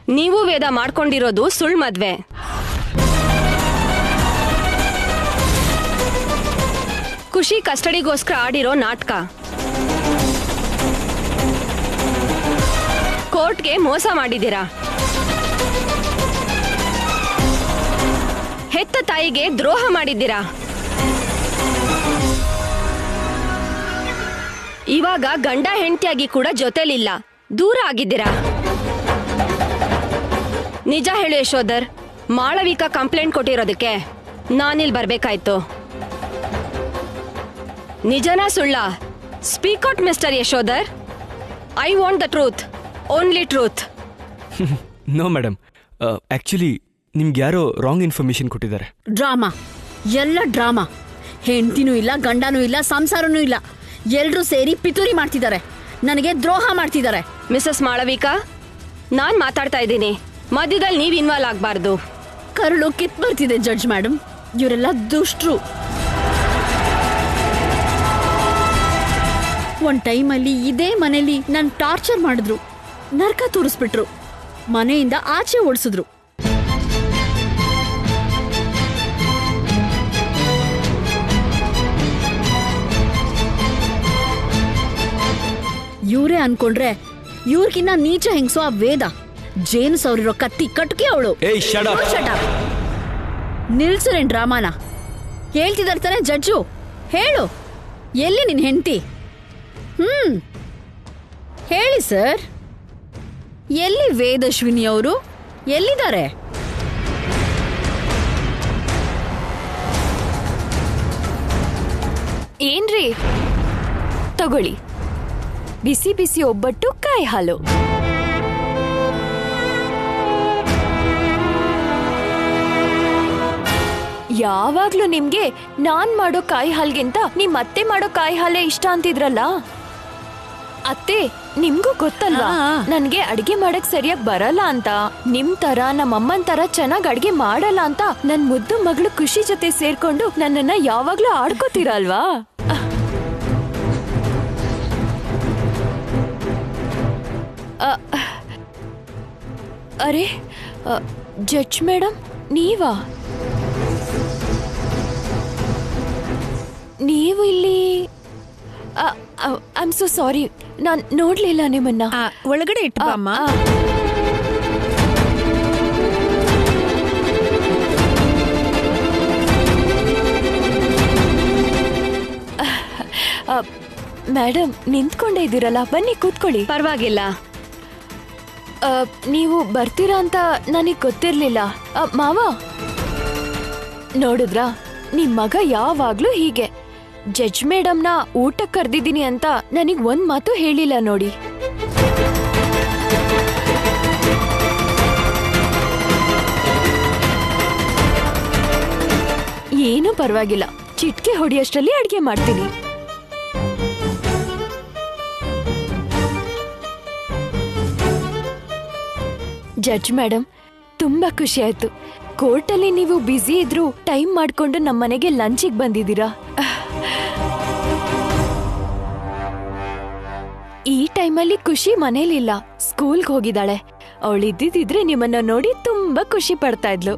ನೀವು ವೇದ ಮಾಡ್ಕೊಂಡಿರೋದು ಸುಳ್ ಮದ್ವೆ ಖುಷಿ ಕಸ್ಟಡಿಗೋಸ್ಕರ ಆಡಿರೋ ನಾಟಕ ಕೋರ್ಟ್ಗೆ ಮೋಸ ಮಾಡಿದ್ದೀರಾ ಹೆತ್ತ ತಾಯಿಗೆ ದ್ರೋಹ ಮಾಡಿದ್ದೀರಾ ಇವಾಗ ಗಂಡ ಹೆಂಡತಿಯಾಗಿ ಕೂಡ ಜೊತೆಲಿಲ್ಲ ದೂರ ಆಗಿದ್ದೀರಾ ನಿಜ ಹೇಳು ಯಶೋಧರ್ ಮಾಳವಿಕ ಕಂಪ್ಲೇಂಟ್ ಕೊಟ್ಟಿರೋದಕ್ಕೆ ನಾನಿಲ್ ಬರ್ಬೇಕಾಯ್ತು ನಿಜನಾ ಸುಳ್ಳ speak out mister Yashodhar I want the truth only truth no madam actually ನಿಮ್ಗೆ ಯಾರೋ ರಾಂಗ್ ಇನ್ಫಾರ್ಮೇಶನ್ ಕೊಟ್ಟಿದ್ದಾರೆ ಡ್ರಾಮಾ ಎಲ್ಲ ಡ್ರಾಮಾ ಹೆಂಡತಿನೂ ಇಲ್ಲ ಗಂಡನೂ ಇಲ್ಲ ಸಂಸಾರನೂ ಇಲ್ಲ ಎಲ್ರೂ ಸೇರಿ ಪಿತೂರಿ ಮಾಡ್ತಿದ್ದಾರೆ ನನಗೆ ದ್ರೋಹ ಮಾಡ್ತಿದ್ದಾರೆ ಮಿಸಸ್ ಮಾಳವಿಕಾ ನಾನ್ ಮಾತಾಡ್ತಾ ಇದ್ದೀನಿ ಮಧ್ಯದಲ್ಲಿ ನೀವ್ ಇನ್ವಾಲ್ವ್ ಆಗ್ಬಾರ್ದು ಕರುಳು ಕಿತ್ ಬರ್ತಿದೆ ಜಡ್ಜ್ ಮೇಡಮ್ ಇವರೆಲ್ಲ ದುಷ್ಟ್ರು ಒಂದ್ ಟೈಮಲ್ಲಿ ಇದೇ ಮನೇಲಿ ನನ್ ಟಾರ್ಚರ್ ಮಾಡಿದ್ರು ನರ್ಕ ತೋರಿಸ್ಬಿಟ್ರು ಮನೆಯಿಂದ ಆಚೆ ಓಡಿಸಿದ್ರು ಇವ್ರೇ ಅನ್ಕೊಂಡ್ರೆ ಇವ್ರಿಗಿನ್ನ ನೀಚ ಹೆಂಗ್ಸೋ ಆ ವೇದ ಜೇನು ಸೌರಿರೋ ಕತ್ತಿ ಕಟ್ಕೆ ಅವಳು ಏಯ್ ಶಡ ನಿಲ್ಸರೇನ್ ಡ್ರಾಮಾನ ಹೇಳ್ತಿದಾರೆ ತಾನೆ ಜಡ್ಜು ಹೇಳು ಎಲ್ಲಿ ನಿನ್ ಹೆಂಡತಿ ಹ್ಮ್ ಹೇಳಿ ಸರ್ ಎಲ್ಲಿ ವೇದಶ್ವಿನಿ ಅವರು ಎಲ್ಲಿದ್ದಾರೆ ಏನ್ರಿ ತಗೊಳ್ಳಿ ಬಿಸಿ ಬಿಸಿ ಒಬ್ಬಟ್ಟು ಕಾಯಿ ಹಾಲು ಯಾವಾಗ್ಲೂ ನಿಮ್ಗೆ ನಾನ್ ಮಾಡೋ ಕಾಯಿ ಹಾಲ್ಗಿಂತ ನಿಮ್ ಅತ್ತೆ ಮಾಡೋ ಕಾಯಿ ಹಾಲೇ ಇಷ್ಟ ಅಂತಿದ್ರಲ್ಲ ಅತ್ತೆ ನಿಮ್ಗೂ ಗೊತ್ತಲ್ವಾ ಆ. ನನ್ಗೆ ಅಡ್ಗೆ ಮಾಡಕ್ ಸರಿಯಾಗಿ ಬರಲ್ಲ ಅಂತ ನಿಮ್ ತರ ನಮ್ಮ ಅಮ್ಮನ್ ತರ ಚೆನ್ನಾಗ್ ಅಡ್ಗೆ ಮಾಡಲ್ಲ ಅಂತ ನನ್ ಮುದ್ದು ಮಗಳು ಖುಷಿ ಜೊತೆ ಸೇರ್ಕೊಂಡು ನನ್ನನ್ನ ಯಾವಾಗ್ಲೂ ಆಡ್ಕೋತೀರಲ್ವಾ ಅ, ಅರೆ ಅ, ಜಡ್ಜ್ ಮೇಡಮ್ ನೀವಾ ನೀವು ಇಲ್ಲಿ ಐ ಆಮ್ ಸೊ ಸಾರಿ ನಾನ್ ನೋಡ್ಲಿಲ್ಲ ನಿಮ್ಮನ್ನ ಒಳಗಡೆ ಇಟ್ಟು ಆ, ಅಮ್ಮ ಆ. ಆ, ಮೇಡಮ್ ನಿಂತ್ಕೊಂಡೇ ಇದ್ದೀರಲ್ಲ ಬನ್ನಿ ಕೂತ್ಕೊಳ್ಳಿ ಪರವಾಗಿಲ್ಲ ಆ, ನೀವು ಬರ್ತೀರಾ ಅಂತ ನನಗೆ ಗೊತ್ತಿರ್ಲಿಲ್ಲ ಆ, ಮಾವ ನೋಡಿದ್ರಾ ನಿಮ್ ಮಗ ಯಾವಾಗ್ಲೂ ಹೀಗೆ ಜಡ್ಜ್ ಮೇಡಮ್ನ ಊಟ ಕರ್ದಿದ್ದೀನಿ ಅಂತ ನನಗ್ ಒಂದ್ ಮಾತು ಹೇಳಿಲ್ಲ ನೋಡಿ ಏನೂ ಪರವಾಗಿಲ್ಲ ಚಿಟ್ಕೆ ಹೊಡಿಯಷ್ಟರಲ್ಲಿ ಅಡ್ಗೆ ಮಾಡ್ತೀನಿ ಜಡ್ಜ್ ಮೇಡಮ್ ತುಂಬಾ ಖುಷಿ ಆಯ್ತು ಕೋರ್ಟಲ್ಲಿ ನೀವು ಬ್ಯುಸಿ ಇದ್ರು ಟೈಮ್ ಮಾಡ್ಕೊಂಡು ನಮ್ಮ ಮನೆಗೆ ಲಂಚಿಗೆ ಬಂದಿದ್ದೀರಾ ಈ ಟೈಮಲ್ಲಿ ಖುಷಿ ಮನೇಲಿಲ್ಲ ಸ್ಕೂಲ್ಗೆ ಹೋಗಿದ್ದಾಳೆ ಅವಳಿದ್ದಿದ್ರೆ ನಿಮ್ಮನ್ನ ನೋಡಿ ತುಂಬಾ ಖುಷಿ ಪಡ್ತಾ ಇದ್ಲು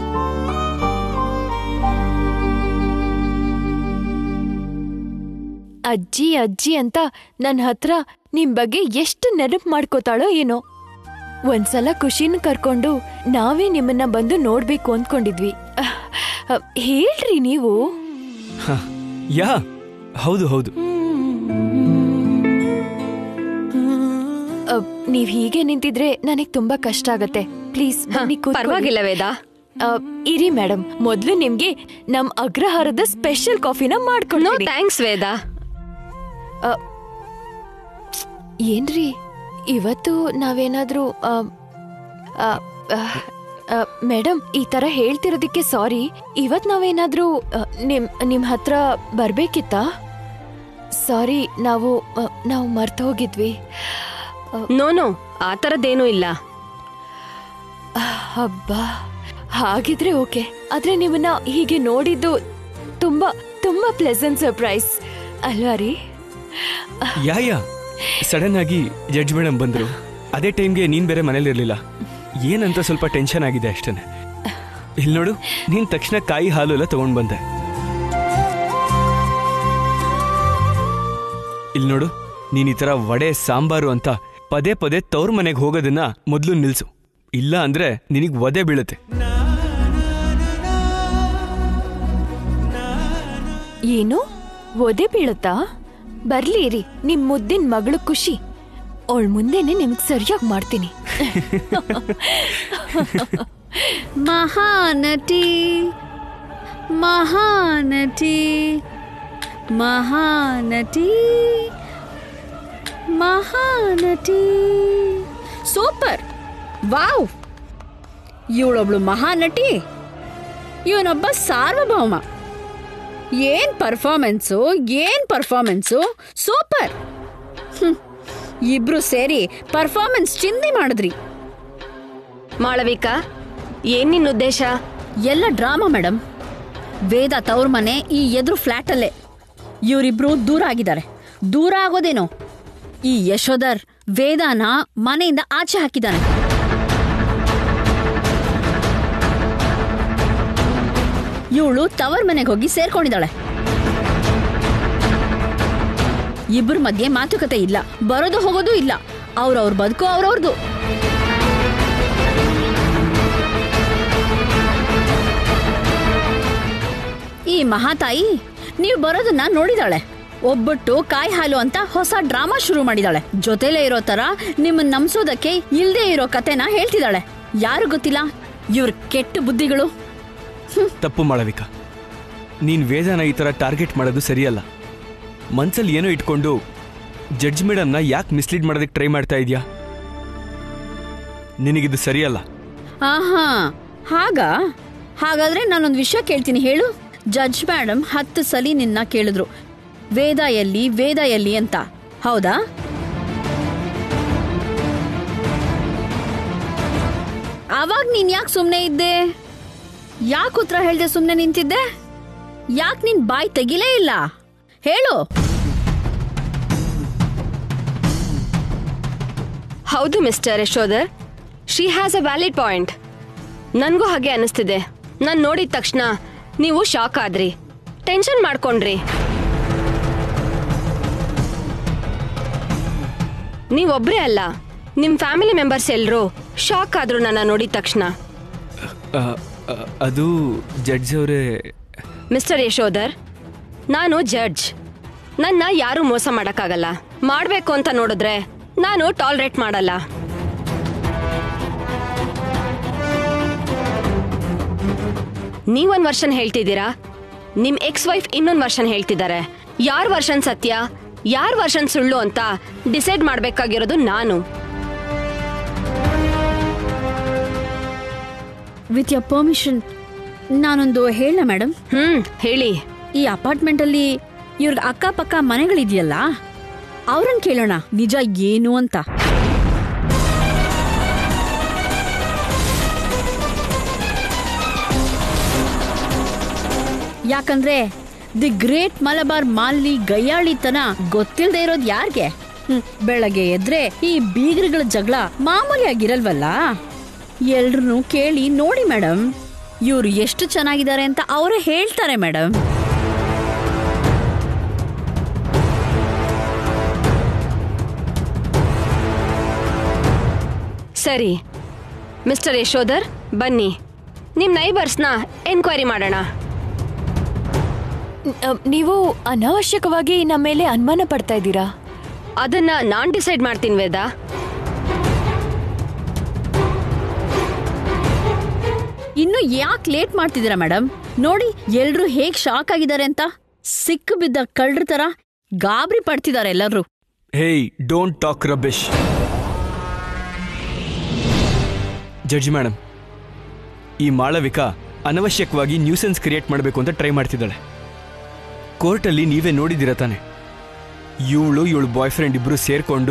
ಅಜ್ಜಿ ಅಜ್ಜಿ ಅಂತ ನನ್ನ ಹತ್ರ ನಿಮ್ ಬಗ್ಗೆ ಎಷ್ಟು ನೆನಪು ಮಾಡ್ಕೋತಾಳೋ ಏನೋ ಒಂದ್ಸಲ ಖುಷಿನ ಕರ್ಕೊಂಡು ನಾವೇ ನಿಮ್ಮನ್ನ ಬಂದು ನೋಡ್ಬೇಕು ಅಂದ್ಕೊಂಡಿದ್ವಿ ಅಹ್, ಅಹ್, ಹೇಳ್ರಿ ನೀವು ಯಾ ಹೌದು ಹೌದು ಅಹ್, ನೀವ್ ಹೀಗೆ ನಿಂತಿದ್ರೆ ನನಗ್ ತುಂಬಾ ಕಷ್ಟ ಆಗತ್ತೆ ಪ್ಲೀಸ್ ಬನ್ನಿ ಕೂತ್ಕೊಳ್ಳಿ. ಪರವಾಗಿಲ್ಲ ವೇದ ಅಹ್, ಇರಿ ಮೇಡಮ್ ಮೊದ್ಲು ನಿಮ್ಗೆ ನಮ್ ಅಗ್ರಹಾರದ ಸ್ಪೆಷಲ್ ಕಾಫಿನ ನೋ ಮಾಡ್ಕೊಂಡು ಥ್ಯಾಂಕ್ಸ್ ವೇದ ಏನ್ರಿ ಇವತ್ತು ನಾವೇನಾದ್ರೂ ಅಹ್, ಅಹ್, ಅಹ್, ಅಹ್, ಮೇಡಮ್ ಈ ತರ ಹೇಳ್ತಿರೋದಕ್ಕೆ ಸಾರಿ ಇವತ್ ನಾವೇನಾದ್ರೂ ಅಹ್, ನಿಮ್ ನಿಮ್ ಹತ್ರ ಬರ್ಬೇಕಿತ್ತಾ ಸಾರಿ ನಾವು ಅಹ್, ನಾವು ಮರ್ತು ಹೋಗಿದ್ವಿ ನೋ ನೋ ಆ ಥರದ್ದೇನೂ ಇಲ್ಲ ಹಬ್ಬ ಹಾಗಿದ್ರೆ ಓಕೆ ಆದ್ರೆ ನಿಮ್ಮನ್ನ ಹೀಗೆ ನೋಡಿದ್ದು ತುಂಬಾ ತುಂಬಾ ಪ್ಲೆಸೆಂಟ್ ಸರ್ಪ್ರೈಸ್ ಅಲ್ವಾ ರೀ ಯಾ ಯಾ ಸಡನ್ ಆಗಿ ಜಡ್ಜ್ ಮೇಡಮ್ ಬಂದ್ರು ಅದೇ ಟೈಮ್ಗೆ ನೀನ್ ಬೇರೆ ಮನೇಲಿ ಇರ್ಲಿಲ್ಲ ಏನಂತ ಸ್ವಲ್ಪ ಟೆನ್ಷನ್ ಆಗಿದೆ ಅಷ್ಟೇ ಇಲ್ಲಿ ನೋಡು ನೀನ್ ತಕ್ಷಣ ಕಾಯಿ ಹಾಲು ಎಲ್ಲ ತಗೊಂಡ್ ಬಂದೆ ಇಲ್ಲಿ ನೋಡು ನೀನ್ ಈ ತರ ವಡೆ ಸಾಂಬಾರು ಅಂತ ಪದೇ ಪದೇ ತವ್ರ ಮನೆಗೆ ಹೋಗೋದನ್ನ ಮೊದಲು ನಿಲ್ಸು ಇಲ್ಲ ಅಂದ್ರೆ ನಿನಗ್ ವದೆ ಬೀಳುತ್ತೆ ಏನು ಒದೆ ಬೀಳುತ್ತಾ ಬರ್ಲಿ ಇರಿ ನಿಮ್ ಮುದ್ದಿನ ಮಗಳು ಖುಷಿ ಅವಳ ಮುಂದೆನೆ ನಿಮ್ಗೆ ಸರಿಯಾಗಿ ಮಾಡ್ತೀನಿ ಮಹಾನಟಿ ಮಹಾನಟಿ ಮಹಾನಟಿ ಮಹಾನಟಿ ಸೂಪರ್ ವಾವ್ ಇವಳೊಬ್ಳು ಮಹಾನಟಿ ಇವನೊಬ್ಬ ಸಾರ್ವಭೌಮ ಏನ್ ಪರ್ಫಾರ್ಮೆನ್ಸು ಏನ್ ಪರ್ಫಾರ್ಮೆನ್ಸು ಸೂಪರ್ ಹ್ಮ್. ಇಬ್ರು ಸೇರಿ ಪರ್ಫಾರ್ಮೆನ್ಸ್ ಚಿಂದಿ ಮಾಡಿದ್ರಿ ಮಾಳವಿಕಾ ಏನ್ ನಿನ್ ಉದ್ದೇಶ ಎಲ್ಲ ಡ್ರಾಮಾ ಮೇಡಮ್ ವೇದ ತವ್ರ ಮನೆ ಈ ಎದುರು ಫ್ಲ್ಯಾಟಲ್ಲೇ ಇವರಿಬ್ರು ದೂರ ಆಗಿದ್ದಾರೆ ದೂರ ಆಗೋದೇನೋ ಈ ಯಶೋಧರ್ ವೇದಾನ ಮನೆಯಿಂದ ಆಚೆ ಹಾಕಿದ್ದಾನೆ ಇವಳು ತವರ್ ಮನೆಗೆ ಹೋಗಿ ಸೇರ್ಕೊಂಡಿದ್ದಾಳೆ ಇಬ್ಬರ ಮಧ್ಯೆ ಮಾತುಕತೆ ಇಲ್ಲ ಬರೋದು ಹೋಗೋದು ಇಲ್ಲ ಅವ್ರವ್ರ ಬದುಕು ಅವ್ರವ್ರದು ಈ ಮಹಾತಾಯಿ ನೀವು ಬರೋದನ್ನ ನೋಡಿದಾಳೆ ಒಬ್ಬಟ್ಟು ಕಾಯಿ ಹಾಲು ಅಂತ ಹೊಸ ಡ್ರಾಮಾ ಶುರು ಮಾಡಿದಾಳೆ ಜೊತೆಲೇ ಇರೋ ತರ ನಿಮ್ಮನ್ನ ನಂಬಿಸೋದಕ್ಕೆ ಇಲ್ದೇ ಇರೋ ಕತೆನ ಹೇಳ್ತಿದ್ದಾಳೆ ಯಾರು ಗೊತ್ತಿಲ್ಲ ಇವ್ರ ಕೆಟ್ಟ ಬುದ್ಧಿಗಳು ತಪ್ಪು ಮಾಳವಿಕ ನೀನ್ ವೇದನ ಈ ತರ ಟಾರ್ಗೆಟ್ ಮಾಡೋದು ಸರಿಯಲ್ಲ ಮನ್ಸಲ್ಲಿ ಏನೋ ಇಟ್ಕೊಂಡು ಜಡ್ಜ್ ಮೇಡಮ್ನ ಯಾಕೆ ಮಿಸ್ಲೀಡ್ ಮಾಡೋದಕ್ಕೆ ಟ್ರೈ ಮಾಡ್ತಾ ಇದೀಯಾ ನಿನಗಿದು ಸರಿಯಲ್ಲ ಆಹಾ ಹಾಗ ಹಾಗಾದ್ರೆ ನಾನೊಂದು ವಿಷಯ ಕೇಳ್ತೀನಿ ಹೇಳು ಜಡ್ಜ್ ಮೇಡಮ್ ಹತ್ತು ಸಲಿ ನಿನ್ನ ಕೇಳಿದ್ರು ವೇದ ಎಲ್ಲಿ ವೇದ ಎಲ್ಲಿ ಅಂತ ಹೌದಾ ಅವಾಗ ನೀನ್ ಯಾಕೆ ಸುಮ್ಮನೆ ಇದ್ದೆ ಯಾಕೆ ಉತ್ತರ ಹೇಳ್ದೆ ಸುಮ್ಮನೆ ನಿಂತಿದ್ದೆ ಯಾಕೆ ನಿನ್ ಬಾಯಿ ತೆಗಿಲೇ ಇಲ್ಲ ಹೇಳು ಹೌದು mister Yashodhar she has a valid point ನನಗೂ ಹಾಗೆ ಅನಿಸ್ತಿದೆ ನಾನು ನೋಡಿದ ತಕ್ಷಣ ನೀವು ಶಾಕ್ ಆದ್ರಿ ಟೆನ್ಷನ್ ಮಾಡ್ಕೊಂಡ್ರಿ ನೀವೊಬ್ರೇ ಅಲ್ಲ ನಿಮ್ಮ ಫ್ಯಾಮಿಲಿ ಮೆಂಬರ್ಸ್ ಎಲ್ಲರೂ ಶಾಕ್ ಆದ್ರು ನನ್ನ ನೋಡಿದ ತಕ್ಷಣ ಆ, ಆ, ಅದು ಜಡ್ಜ್ ಅವರೇ ಮಿಸ್ಟರ್ ಯಶೋಧರ್ ನಾನು ಜಡ್ಜ್ ನನ್ನ ಯಾರೂ ಮೋಸ ಮಾಡೋಕ್ಕಾಗಲ್ಲ ಮಾಡಬೇಕು ಅಂತ ನೋಡಿದ್ರೆ ನಾನು ಟಾಲ್ರೇಟ್ ಮಾಡಲ್ಲ ನೀವೊಂದ್ ವರ್ಷನ್ ಹೇಳ್ತಿದ್ದೀರಾ ನಿಮ್ ಎಕ್ಸ್ ವೈಫ್ ಇನ್ನೊಂದ್ ವರ್ಷನ್ ಹೇಳ್ತಿದ್ದಾರೆ ಯಾರ್ ವರ್ಷನ್ ಸತ್ಯ ಯಾರ್ ವರ್ಷನ್ ಸುಳ್ಳು ಅಂತ ಡಿಸೈಡ್ ಮಾಡ್ಬೇಕಾಗಿರೋದು ನಾನು ವಿತ್ ಯರ್ ಪರ್ಮಿಷನ್ ನಾನೊಂದು ಹೇಳ ಮೇಡಮ್ ಹ್ಮ್ ಹೇಳಿ ಈ ಅಪಾರ್ಟ್ಮೆಂಟ್ ಅಲ್ಲಿ ಇವ್ರಿಗೆ ಅಕ್ಕಪಕ್ಕ ಮನೆಗಳಿದೆಯಲ್ಲ ಅವ್ರನ್ನ ಕೇಳೋಣ ನಿಜ ಏನು ಅಂತ ಯಾಕಂದ್ರೆ ದಿ ಗ್ರೇಟ್ ಮಲಬಾರ್ ಮಾಲ್ನಿ ಗಯ್ಯಾಳಿತನ ಗೊತ್ತಿಲ್ಲದೆ ಇರೋದು ಯಾರ್ಗೆ ಹ್ಮ್, ಬೆಳಗ್ಗೆ ಎದ್ರೆ ಈ ಬೀಗ್ರುಗಳ ಜಗಳ ಮಾಮೂಲಿ ಆಗಿರಲ್ವಲ್ಲ ಎಲ್ರನ್ನೂ ಕೇಳಿ ನೋಡಿ ಮೇಡಮ್ ಇವ್ರು ಎಷ್ಟು ಚೆನ್ನಾಗಿದ್ದಾರೆ ಅಂತ ಅವರೇ ಹೇಳ್ತಾರೆ ಮೇಡಮ್ ಸರಿ ಮಿಸ್ಟರ್ ಯಶೋಧರ್ ಬನ್ನಿ ನಿಮ್ ನೈಬರ್ಸ್ನ ಎನ್ಕ್ವೈರಿ ಮಾಡೋಣ ನ- ನೀವು ಅನಾವಶ್ಯಕವಾಗಿ ನಮ್ಮ ಮೇಲೆ ಅನುಮಾನ ಪಡ್ತಾ ಇದ್ದೀರಾ ಅದನ್ನ ನಾನ್ ಡಿಸೈಡ್ ಮಾಡ್ತೀನಿ ವೇದ ಇನ್ನು ಯಾಕೆ ಲೇಟ್ ಮಾಡ್ತಿದ್ದೀರಾ ಮೇಡಮ್ ನೋಡಿ ಎಲ್ರು ಹೇಗ್ ಶಾಕ್ ಆಗಿದ್ದಾರೆ ಅಂತ ಸಿಕ್ಕು ಬಿದ್ದ ಕಳ್ರ ತರ ಗಾಬರಿ ಪಡ್ತಿದ್ದಾರೆ ಎಲ್ಲರೂ hey don't talk rubbish judge madam ಈ ಮಾಳವಿಕಾ ಅನವಶ್ಯಕವಾಗಿ ನ್ಯೂಸೆನ್ಸ್ ಕ್ರಿಯೇಟ್ ಮಾಡಬೇಕು ಅಂತ ಟ್ರೈ ಮಾಡ್ತಿದ್ದಾಳೆ ಕೋರ್ಟಲ್ಲಿ ನೀವೇ ನೋಡಿದಿರ ತಾನೆ ಇವಳು ಇವಳು ಬಾಯ್ ಫ್ರೆಂಡ್ ಇಬ್ರು ಸೇರ್ಕೊಂಡು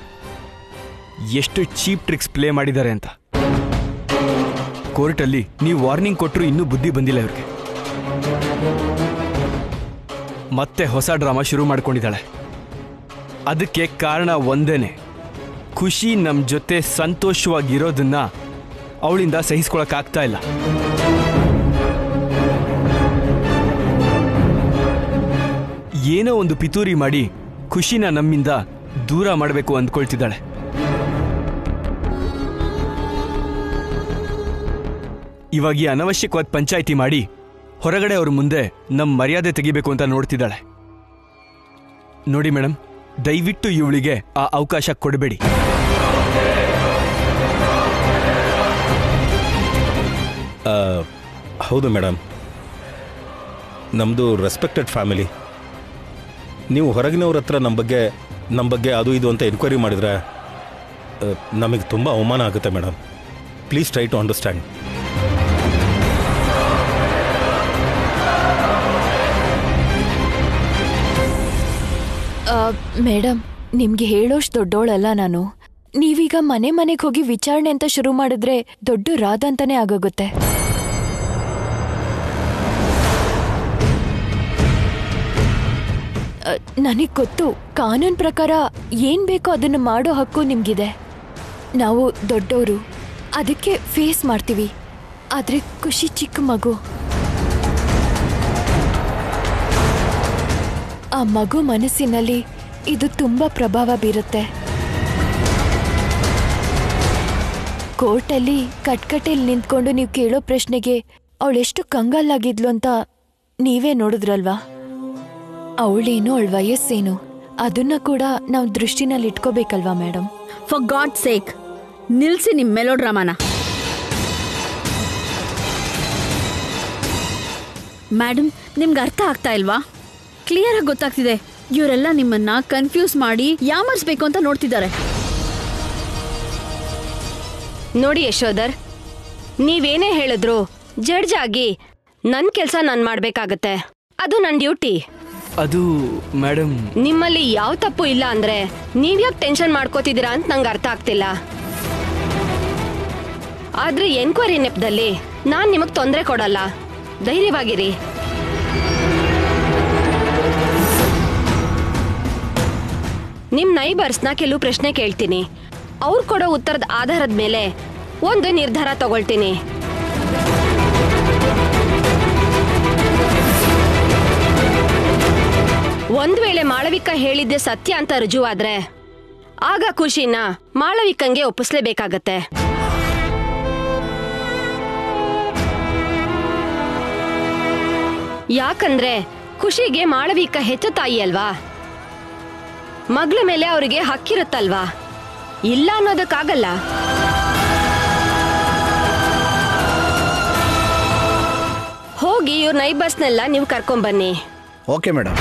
ಎಷ್ಟು ಚೀಪ್ ಟ್ರಿಕ್ಸ್ ಪ್ಲೇ ಮಾಡಿದ್ದಾರೆ ಅಂತ ಕೋರ್ಟಲ್ಲಿ ನೀವು ವಾರ್ನಿಂಗ್ ಕೊಟ್ಟರು ಇನ್ನೂ ಬುದ್ಧಿ ಬಂದಿಲ್ಲ ಇವ್ರಿಗೆ ಮತ್ತೆ ಹೊಸ ಡ್ರಾಮಾ ಶುರು ಮಾಡ್ಕೊಂಡಿದ್ದಾಳೆ ಅದಕ್ಕೆ ಕಾರಣ ಒಂದೇನೆ ಖುಷಿ ನಮ್ಮ ಜೊತೆ ಸಂತೋಷವಾಗಿರೋದನ್ನ ಅವಳಿಂದ ಸಹಿಸ್ಕೊಳಕ್ಕಾಗ್ತಾ ಇಲ್ಲ ಏನೋ ಒಂದು ಪಿತೂರಿ ಮಾಡಿ ಖುಷಿನ ನಮ್ಮಿಂದ ದೂರ ಮಾಡಬೇಕು ಅಂದ್ಕೊಳ್ತಿದ್ದಾಳೆ ಇವಾಗ ಈ ಅನವಶ್ಯಕವಾದ ಪಂಚಾಯಿತಿ ಮಾಡಿ ಹೊರಗಡೆ ಅವ್ರ ಮುಂದೆ ನಮ್ಮ ಮರ್ಯಾದೆ ತೆಗಿಬೇಕು ಅಂತ ನೋಡ್ತಿದ್ದಾಳೆ ನೋಡಿ ಮೇಡಮ್ ದಯವಿಟ್ಟು ಇವಳಿಗೆ ಆ ಅವಕಾಶ ಕೊಡಬೇಡಿ ಆ, ಹೌದು ಮೇಡಮ್ ನಮ್ಮದು ರೆಸ್ಪೆಕ್ಟೆಡ್ ಫ್ಯಾಮಿಲಿ ನೀವು ಹೊರಗಿನವ್ರ ಹತ್ರ ನಮ್ಮ ಬಗ್ಗೆ ನಮ್ಮ ಬಗ್ಗೆ ಅದು ಇದು ಅಂತ ಎನ್ಕ್ವೈರಿ ಮಾಡಿದ್ರೆ ನಮಗೆ ತುಂಬ ಅವಮಾನ ಆಗುತ್ತೆ madam please try to understand madam ನಿಮ್ಗೆ ಹೇಳೋಷ್ಟು ದೊಡ್ಡೋಳಲ್ಲ ನಾನು ನೀವೀಗ ಮನೆ ಮನೆಗೆ ಹೋಗಿ ವಿಚಾರಣೆ ಅಂತ ಶುರು ಮಾಡಿದ್ರೆ ದೊಡ್ಡ ರಾದ ಅಂತಾನೆ ಆಗೋಗುತ್ತೆ ನನಗೆ ಗೊತ್ತು ಕಾನೂನ್ ಪ್ರಕಾರ ಏನ್ ಬೇಕೋ ಅದನ್ನು ಮಾಡೋ ಹಕ್ಕು ನಿಮ್ಗಿದೆ ನಾವು ದೊಡ್ಡವರು ಅದಕ್ಕೆ ಫೇಸ್ ಮಾಡ್ತೀವಿ ಆದ್ರೆ ಖುಷಿ ಚಿಕ್ಕ ಮಗು ಆ ಮಗು ಮನಸ್ಸಿನಲ್ಲಿ ಇದು ತುಂಬಾ ಪ್ರಭಾವ ಬೀರುತ್ತೆ ಕೋರ್ಟಲ್ಲಿ ಕಟ್ಕಟೆಯಲ್ಲಿ ನಿಂತ್ಕೊಂಡು ನೀವು ಕೇಳೋ ಪ್ರಶ್ನೆಗೆ ಅವಳೆಷ್ಟು ಕಂಗಾಲಾಗಿದ್ಲು ಅಂತ ನೀವೇ ನೋಡಿದ್ರಲ್ವಾ ಅವಳೇನು ಅವಳ ವಯಸ್ಸೇನು ಅದನ್ನ ಕೂಡ ನಾವು ದೃಷ್ಟಿನಲ್ಲಿ ಇಟ್ಕೋಬೇಕಲ್ವಾ ಮೇಡಮ್ ಫಾರ್ ಗಾಡ್ ಸೇಕ್ ನಿಲ್ಸಿ ನಿಮ್ ಮೆಲೋಡ್ರಾಮಾನ ಮೇಡಮ್ ನಿಮ್ಗೆ ಅರ್ಥ ಆಗ್ತಾ ಇಲ್ವಾ ಕ್ಲಿಯರ್ ಆಗಿ ಗೊತ್ತಾಗ್ತಿದೆ ಇವರೆಲ್ಲ ನಿಮ್ಮನ್ನ ಕನ್ಫ್ಯೂಸ್ ಮಾಡಿ ಯಾಮರ್ಸ್ಬೇಕು ಅಂತ ನೋಡ್ತಿದ್ದಾರೆ ನೋಡಿ ಯಶೋಧರ್ ನೀವೇನೇ ಹೇಳಿದ್ರು ಜಡ್ಜ್ ಆಗಿ ನನ್ನ ಕೆಲಸ ನಾನು ಮಾಡ್ಬೇಕಾಗತ್ತೆ ಅದು ನನ್ನ ಡ್ಯೂಟಿ ಅದು ಮೇಡಮ್ ನಿಮ್ಮಲ್ಲಿ ಯಾವ ತಪ್ಪು ಇಲ್ಲ ಅಂದ್ರೆ ನೀವ್ಯಾಕೆ ಟೆನ್ಷನ್ ಮಾಡ್ಕೋತಿದ್ದೀರಾ ಅಂತ ನಂಗೆ ಅರ್ಥ ಆಗ್ತಿಲ್ಲ ಆದ್ರೆ ಎನ್ಕ್ವೈರಿ ನೆಪದಲ್ಲಿ ನಾನ್ ನಿಮಗ್ ತೊಂದರೆ ಕೊಡಲ್ಲ ಧೈರ್ಯವಾಗಿರಿ ನಿಮ್ ನೈಬರ್ಸ್ನ ಕೆಲವು ಪ್ರಶ್ನೆ ಕೇಳ್ತೀನಿ ಅವ್ರು ಕೊಡೋ ಉತ್ತರದ ಆಧಾರದ ಮೇಲೆ ಒಂದು ನಿರ್ಧಾರ ತಗೊಳ್ತೀನಿ ಒಂದ್ ವೇಳೆ ಮಾಳವಿಕ ಹೇಳಿದ್ದೆ ಸತ್ಯ ಅಂತ ರುಜುವಾದ್ರೆ ಆಗ ಖುಷಿನ ಮಾಳವಿಕಂಗೆ ಒಪ್ಪಿಸ್ಲೇಬೇಕಾಗತ್ತೆ ಯಾಕಂದ್ರೆ ಖುಷಿಗೆ ಮಾಳವಿಕ ಹೆತ್ತ ತಾಯಿ ಅಲ್ವಾ ಮಗಳ ಮೇಲೆ ಅವರಿಗೆ ಹಕ್ಕಿರುತ್ತಲ್ವಾ ಇಲ್ಲ ಅನ್ನೋದಕ್ಕಾಗಲ್ಲ ಹೋಗಿ ಇವ್ರ ನೈಬರ್ಸ್ನೆಲ್ಲ ನೀವು ಕರ್ಕೊಂಬನ್ನಿ ಓಕೆ ಮೇಡಮ್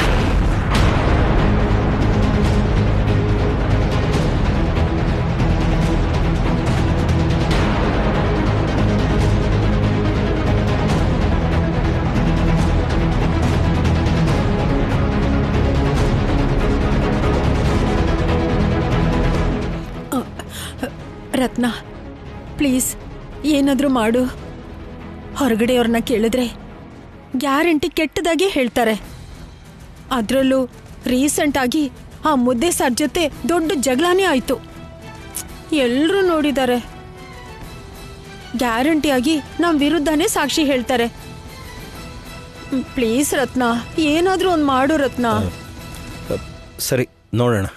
ರತ್ನ ಪ್ಲೀಸ್ ಏನಾದರೂ ಮಾಡು ಹೊರಗಡೆಯವ್ರನ್ನ ಕೇಳಿದ್ರೆ ಗ್ಯಾರಂಟಿ ಕೆಟ್ಟದಾಗೆ ಹೇಳ್ತಾರೆ ಅದರಲ್ಲೂ ರೀಸೆಂಟ್ ಆಗಿ ಆ ಮುದ್ದೆ ಸರ್ ಜೊತೆ ದೊಡ್ಡ ಜಗಳನೇ ಆಯಿತು ಎಲ್ಲರೂ ನೋಡಿದ್ದಾರೆ ಗ್ಯಾರಂಟಿಯಾಗಿ ನಮ್ಮ ವಿರುದ್ಧನೇ ಸಾಕ್ಷಿ ಹೇಳ್ತಾರೆ ಪ್ಲೀಸ್ ರತ್ನ ಏನಾದರೂ ಒಂದು ಮಾಡು ರತ್ನ ಸರಿ ನೋಡೋಣ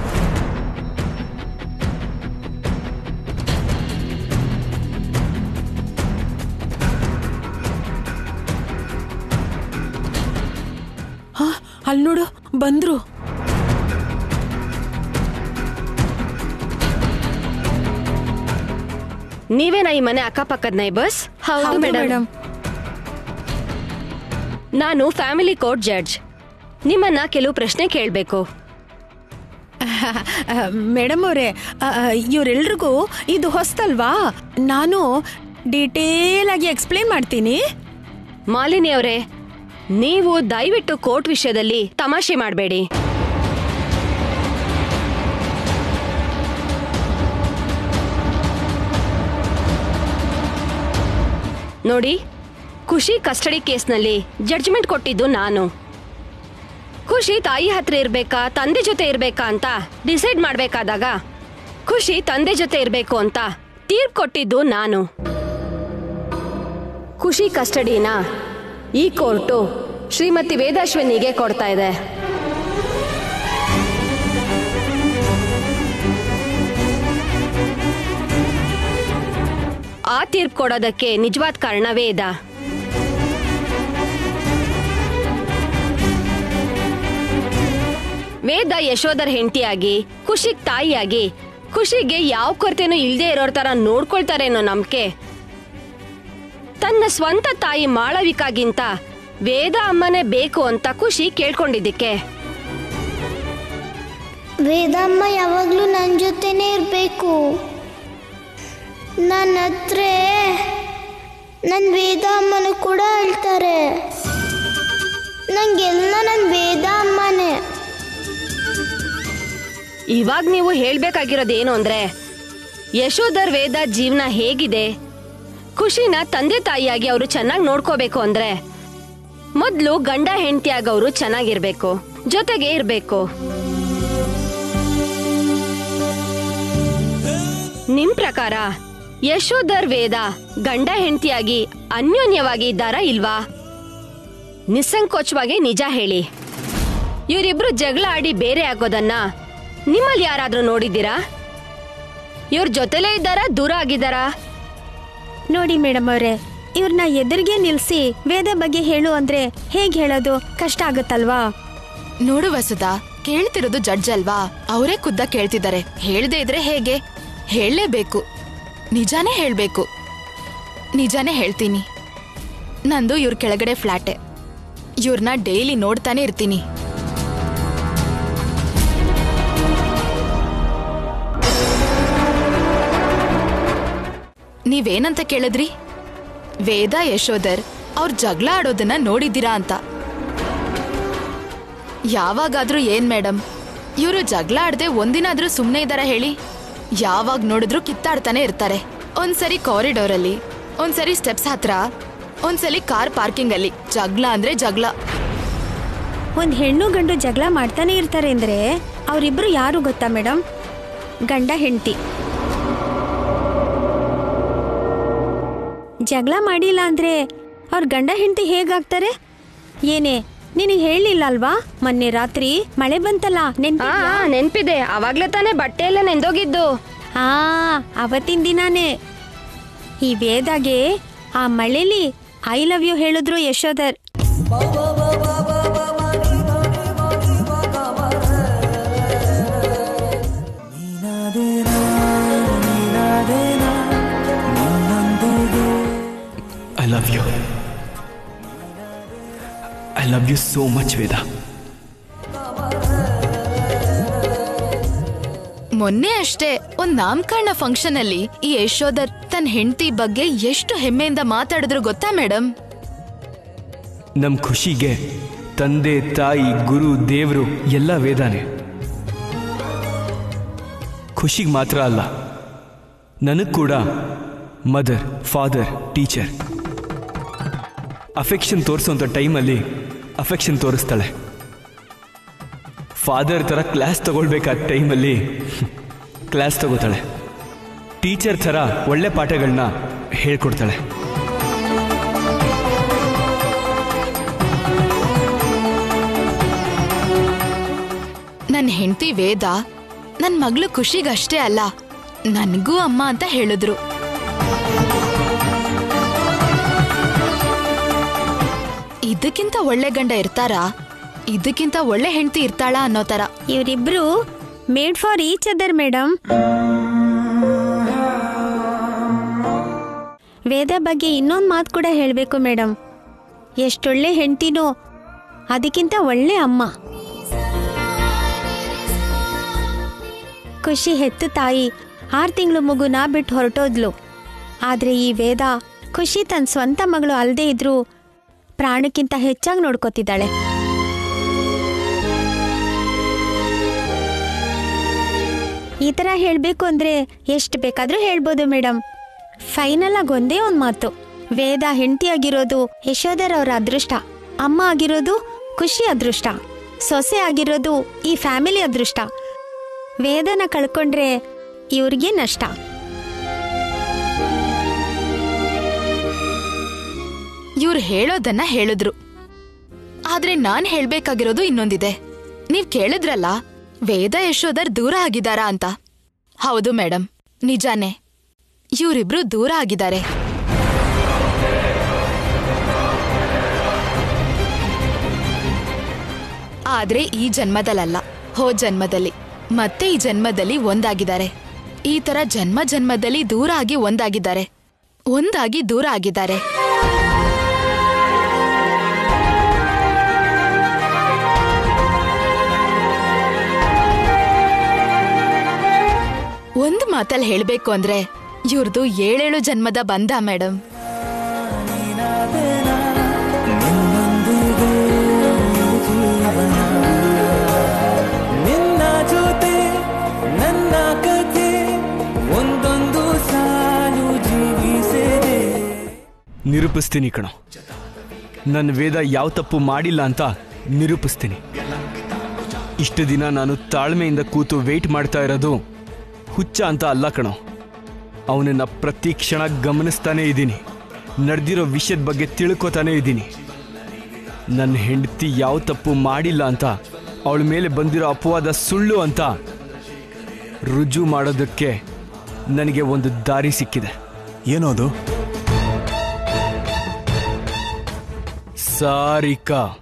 ಹಾ ಅಲ್ಲಿ ನೋಡು ಬಂದ್ರು ನೀವೇನಾ ಈ ಮನೆ ಅಕ್ಕಪಕ್ಕದ ನೈಬರ್ಸ್ ಹೌದು ಮೇಡಮ್ ನಾನು ಫ್ಯಾಮಿಲಿ ಕೋರ್ಟ್ ಜಡ್ಜ್ ನಿಮ್ಮನ್ನ ಕೆಲವು ಪ್ರಶ್ನೆ ಕೇಳಬೇಕು ಮೇಡಮ್ ಅವರೇ ಇವರೆಲ್ರಿಗೂ ಇದು ಹೊಸ್ತಲ್ವಾ ನಾನು ಡೀಟೇಲ್ ಆಗಿ ಎಕ್ಸ್ಪ್ಲೇನ್ ಮಾಡ್ತೀನಿ ಮಾಲಿನಿ ಅವರೇ ನೀವು ದಯವಿಟ್ಟು ಕೋರ್ಟ್ ವಿಷಯದಲ್ಲಿ ತಮಾಷೆ ಮಾಡಬೇಡಿ ನೋಡಿ ಖುಷಿ ಕಸ್ಟಡಿ ಕೇಸ್ನಲ್ಲಿ ಜಡ್ಜ್ಮೆಂಟ್ ಕೊಟ್ಟಿದ್ದು ನಾನು ಖುಷಿ ತಾಯಿ ಹತ್ರ ಇರ್ಬೇಕಾ ತಂದೆ ಜೊತೆ ಇರ್ಬೇಕಾ ಅಂತ ಡಿಸೈಡ್ ಮಾಡ್ಬೇಕಾದಾಗ ಖುಷಿ ತಂದೆ ಜೊತೆ ಇರ್ಬೇಕು ಅಂತ ತೀರ್ಪು ಕೊಟ್ಟಿದ್ದು ನಾನು ಖುಷಿ ಕಸ್ಟಡಿನ ಈ ಕೋರ್ಟು ಶ್ರೀಮತಿ ವೇದಾಶ್ವಿನಿಗೆ ಕೊಡ್ತಾ ಇದೆ ಆ ತೀರ್ಪು ಕೊಡೋದಕ್ಕೆ ನಿಜವಾದ ಕಾರಣ ವೇದ ವೇದ ಯಶೋಧರ್ ಹೆಂಡತಿಯಾಗಿ ಖುಷಿಗ್ ತಾಯಿಯಾಗಿ ಖುಷಿಗೆ ಯಾವ ಕೊರತೆನೂ ಇಲ್ದೇ ಇರೋರ್ ತರ ನೋಡ್ಕೊಳ್ತಾರೇನೋ ನಂಬಿಕೆ ತನ್ನ ಸ್ವಂತ ತಾಯಿ ಮಾಳವಿಕಾಗಿಂತ ವೇದ ಅಮ್ಮನೇ ಬೇಕು ಅಂತ ಖುಷಿ ಕೇಳ್ಕೊಂಡಿದ್ದಕ್ಕೆ ವೇದಮ್ಮ ಯಾವಾಗಲೂ ನನ್ನ ಜೊತೆನೇ ಇರಬೇಕು ನನ್ನ ಹತ್ರ ನನ್ನ ವೇದ ಅಮ್ಮನು ಕೂಡ ಹೇಳ್ತಾರೆ ನಂಗೆಲ್ಲ ನನ್ನ ವೇದ ಅಮ್ಮನೇ ಇವಾಗ ನೀವು ಹೇಳ್ಬೇಕಾಗಿರೋದೇನು ಅಂದ್ರೆ ಯಶೋಧರ್ ವೇದ ಜೀವನ ಹೇಗಿದೆ ಖುಷಿನ ತಂದೆ ತಾಯಿಯಾಗಿ ಅವರು ಚೆನ್ನಾಗಿ ನೋಡ್ಕೋಬೇಕು ಅಂದ್ರೆ ಮೊದ್ಲು ಗಂಡ ಹೆಂಡತಿಯಾಗಿ ಅವರು ಚೆನ್ನಾಗಿರ್ಬೇಕು ಜೊತೆಗೆ ಇರ್ಬೇಕು ನಿಮ್ ಪ್ರಕಾರ ಯಶೋಧರ್ ವೇದ ಗಂಡ ಹೆಂಡತಿಯಾಗಿ ಅನ್ಯೋನ್ಯವಾಗಿ ಇದ್ದಾರಾ ಇಲ್ವಾ ನಿಸ್ಸಂಕೋಚವಾಗಿ ನಿಜ ಹೇಳಿ ಇವರಿಬ್ರು ಜಗಳ ಆಡಿ ಬೇರೆ ಆಗೋದನ್ನ ನಿಮ್ಮಲ್ಲಿ ಯಾರಾದ್ರೂ ನೋಡಿದ್ದೀರಾ ಇವ್ರ ಜೊತೆಲೇ ಇದ್ದಾರಾ ದೂರ ಆಗಿದ್ದಾರಾ ನೋಡಿ ಮೇಡಮ್ ಅವರೇ ಇವ್ರನ್ನ ಎದುರಿಗೆ ನಿಲ್ಸಿ ವೇದ ಬಗ್ಗೆ ಹೇಳು ಅಂದ್ರೆ ಹೇಗ್ ಹೇಳೋದು ಕಷ್ಟ ಆಗುತ್ತಲ್ವಾ ನೋಡು ವಸುಧಾ ಕೇಳ್ತಿರೋದು ಜಡ್ಜ್ ಅಲ್ವಾ ಅವರೇ ಖುದ್ದ ಕೇಳ್ತಿದ್ದಾರೆ ಹೇಳ್ದೇ ಇದ್ರೆ ಹೇಗೆ ಹೇಳಲೇಬೇಕು ನಿಜಾನೇ ಹೇಳ್ಬೇಕು ನಿಜಾನೇ ಹೇಳ್ತೀನಿ ನಂದು ಇವ್ರ ಕೆಳಗಡೆ ಫ್ಲಾಟೆ ಇವ್ರನ್ನ ಡೈಲಿ ನೋಡ್ತಾನೆ ಇರ್ತೀನಿ ನೀವೇನಂತ ಕೇಳಿದ್ರಿ ವೇದ ಯಶೋಧರ್ ಅವ್ರ ಜಗಳ ಆಡೋದನ್ನ ನೋಡಿದ್ದೀರಾ ಅಂತ ಯಾವಾಗಾದ್ರೂ ಏನ್ ಮೇಡಮ್ ಇವರು ಜಗಳ ಆಡದೆ ಒಂದಿನಾದ್ರೂ ಸುಮ್ಮನೆ ಇದ್ದಾರ ಹೇಳಿ ಯಾವಾಗ ನೋಡಿದ್ರು ಕಿತ್ತಾಡ್ತಾನೆ ಇರ್ತಾರೆ ಒಂದ್ಸರಿ ಕಾರಿಡೋರ್ ಅಲ್ಲಿ ಒಂದ್ಸರಿ ಸ್ಟೆಪ್ಸ್ ಹತ್ರ ಒಂದ್ಸಲಿ ಕಾರ್ ಪಾರ್ಕಿಂಗ್ ಅಲ್ಲಿ ಜಗಳ ಅಂದ್ರೆ ಜಗಳ ಒಂದ್ ಹೆಣ್ಣು ಗಂಡು ಜಗಳ ಮಾಡ್ತಾನೆ ಇರ್ತಾರೆ ಅಂದ್ರೆ ಅವರಿಬ್ರು ಯಾರು ಗೊತ್ತಾ ಮೇಡಮ್ ಗಂಡ ಹೆಂಡತಿ ಜಗಳ ಮಾಡಿಲ್ಲ ಅಂದ್ರೆ ಅವ್ರ ಗಂಡ ಹೆಂಡತಿ ಹೇಗಾಗ್ತಾರೆ ಏನೇ ನಿನಗೆ ಹೇಳಿಲ್ಲ ಅಲ್ವಾ ಮೊನ್ನೆ ರಾತ್ರಿ ಮಳೆ ಬಂತಲ್ಲ ಆ ನೆನ್ಪಿದ್ಯಾ? ನೆನ್ಪಿದೆ ಅವಾಗ್ಲೇ ತಾನೇ ಬಟ್ಟೆ ಎಲ್ಲ ನೆಂದೋಗಿದ್ದು ಆ ಅವತ್ತಿನ ದಿನಾನೇ ಈ ವೇದಾಗೆ ಆ ಮಳೆಲಿ ಐ ಲವ್ ಯು ಹೇಳಿದ್ರು Yashodhar I love you I love you so much Veda ಮೊನ್ನೆ ಅಷ್ಟೇ ಒಂದ್ ನಾಮಕರಣ ಫಂಕ್ಷನ್ ಅಲ್ಲಿ ಈ ಯಶೋಧರ್ ತನ್ನ ಹೆಂಡತಿ ಬಗ್ಗೆ ಎಷ್ಟು ಹೆಮ್ಮೆಯಿಂದ ಮಾತಾಡಿದ್ರು ಗೊತ್ತಾ ಮೇಡಮ್ ನಮ್ಮ ಖುಷಿಗೆ ತಂದೆ ತಾಯಿ ಗುರು ದೇವರು ಎಲ್ಲ ವೇದಾನೆ ಖುಷಿಗೆ ಮಾತ್ರ ಅಲ್ಲ ನನಗೆ ಕೂಡ ಮದರ್ ಫಾದರ್ ಟೀಚರ್ ಅಫೆಕ್ಷನ್ ತೋರಿಸೋಂಥ ಟೈಮಲ್ಲಿ ಅಫೆಕ್ಷನ್ ತೋರಿಸ್ತಾಳೆ ಫಾದರ್ ಥರ ಕ್ಲಾಸ್ ತಗೊಳ್ಬೇಕಾದ ಟೈಮಲ್ಲಿ ಕ್ಲಾಸ್ ತಗೋತಾಳೆ ಟೀಚರ್ ಥರ ಒಳ್ಳೆ ಪಾಠಗಳನ್ನ ಹೇಳ್ಕೊಡ್ತಾಳೆ ನನ್ ಹೆಂಡತಿ ವೇದ ನನ್ ಮಗಳು ಖುಷಿಗಷ್ಟೇ ಅಲ್ಲ ನನ್ಗೂ ಅಮ್ಮ ಅಂತ ಹೇಳಿದ್ರು ಇದಕ್ಕಿಂತ ಒಳ್ಳೆ ಗಂಡ ಇರ್ತಾರಾ ಇದಕ್ಕಿಂತ ಒಳ್ಳೆ ಹೆಂಡತಿ ಇರ್ತಾಳಾ ಅನ್ನೋ ತರ ಇವರಿಬ್ರು made for each other madam Veda ಬಗ್ಗೆ ಇನ್ನೊಂದು ಮಾತು ಕೂಡ ಹೇಳಬೇಕು ಮೇಡಮ್ ಎಷ್ಟೊಳ್ಳೆ ಹೆಂಡ್ತಿನೋ ಅದಕ್ಕಿಂತ ಒಳ್ಳೆ ಅಮ್ಮ ಖುಷಿ ಹೆತ್ತು ತಾಯಿ ಆರು ತಿಂಗಳು ಮಗುನ ಬಿಟ್ಟು ಹೊರಟೋದ್ಲು ಆದರೆ ಈ ವೇದ ಖುಷಿ ತನ್ನ ಸ್ವಂತ ಮಗಳು ಅಲ್ಲದೆ ಇದ್ರೂ ಪ್ರಾಣಕ್ಕಿಂತ ಹೆಚ್ಚಾಗಿ ನೋಡ್ಕೋತಿದ್ದಾಳೆ ಈ ಥರ ಹೇಳಬೇಕು ಅಂದರೆ ಎಷ್ಟು ಬೇಕಾದರೂ ಹೇಳ್ಬೋದು ಮೇಡಮ್ ಫೈನಲ್ ಆಗಿ ಒಂದೇ ಒಂದು ಮಾತು ವೇದ ಹೆಂಡತಿ ಆಗಿರೋದು ಯಶೋಧರ್ ಅವರ ಅದೃಷ್ಟ ಅಮ್ಮ ಆಗಿರೋದು ಖುಷಿ ಅದೃಷ್ಟ ಸೊಸೆ ಆಗಿರೋದು ಈ ಫ್ಯಾಮಿಲಿ ಅದೃಷ್ಟ ವೇದನ ಕಳ್ಕೊಂಡ್ರೆ ಇವ್ರಿಗೆ ನಷ್ಟ ಇವ್ರು ಹೇಳೋದನ್ನ ಹೇಳಿದ್ರು ಆದ್ರೆ ನಾನ್ ಹೇಳ್ಬೇಕಾಗಿರೋದು ಇನ್ನೊಂದಿದೆ ನೀವ್ ಕೇಳಿದ್ರಲ್ಲ ವೇದ ಯಶೋಧರ್ ದೂರ ಆಗಿದಾರಾ ಅಂತ ಹೌದು ಮೇಡಮ್ ನಿಜಾನೇ ಇವರಿಬ್ರು ದೂರ ಆಗಿದ್ದಾರೆ ಆದ್ರೆ ಈ ಜನ್ಮದಲ್ಲಲ್ಲ ಹೋ ಜನ್ಮದಲ್ಲಿ ಮತ್ತೆ ಈ ಜನ್ಮದಲ್ಲಿ ಒಂದಾಗಿದ್ದಾರೆ ಈ ತರ ಜನ್ಮ ಜನ್ಮದಲ್ಲಿ ದೂರ ಆಗಿ ಒಂದಾಗಿದ್ದಾರೆ ಒಂದಾಗಿ ದೂರ ಆಗಿದ್ದಾರೆ ಒಂದ್ ಮಾತಲ್ಲಿ ಹೇಳ್ಬೇಕು ಅಂದ್ರೆ ಇವ್ರದು ಏಳೇಳು ಜನ್ಮದ ಬಂಧ ಮೇಡಮ್ ನಿನ್ನ ಜೊತೆ ನನ್ನ ಕಥೆ ಒಂದೊಂದು ಸಾಲು ಜೀವಿಸಿದೆ ನಿರೂಪಿಸ್ತೀನಿ ಕಣೋ ನನ್ನ ವೇದ ಯಾವ ತಪ್ಪು ಮಾಡಿಲ್ಲ ಅಂತ ನಿರೂಪಿಸ್ತೀನಿ ಇಷ್ಟು ದಿನ ನಾನು ತಾಳ್ಮೆಯಿಂದ ಕೂತು ವೆಯ್ಟ್ ಮಾಡ್ತಾ ಇರೋದು ಹುಚ್ಚ ಅಂತ ಅಲ್ಲ ಕಣೋ ಅವನನ್ನ ಪ್ರತಿ ಕ್ಷಣ ಗಮನಿಸ್ತಾನೇ ಇದ್ದೀನಿ ನಡೆದಿರೋ ವಿಷಯದ ಬಗ್ಗೆ ತಿಳ್ಕೊತಾನೇ ಇದ್ದೀನಿ ನನ್ನ ಹೆಂಡತಿ ಯಾವ ತಪ್ಪು ಮಾಡಿಲ್ಲ ಅಂತ ಅವಳ ಮೇಲೆ ಬಂದಿರೋ ಅಪವಾದ ಸುಳ್ಳು ಅಂತ ರುಜು ಮಾಡೋದಕ್ಕೆ ನನಗೆ ಒಂದು ದಾರಿ ಸಿಕ್ಕಿದೆ ಏನೋದು ಸಾರಿಕಾ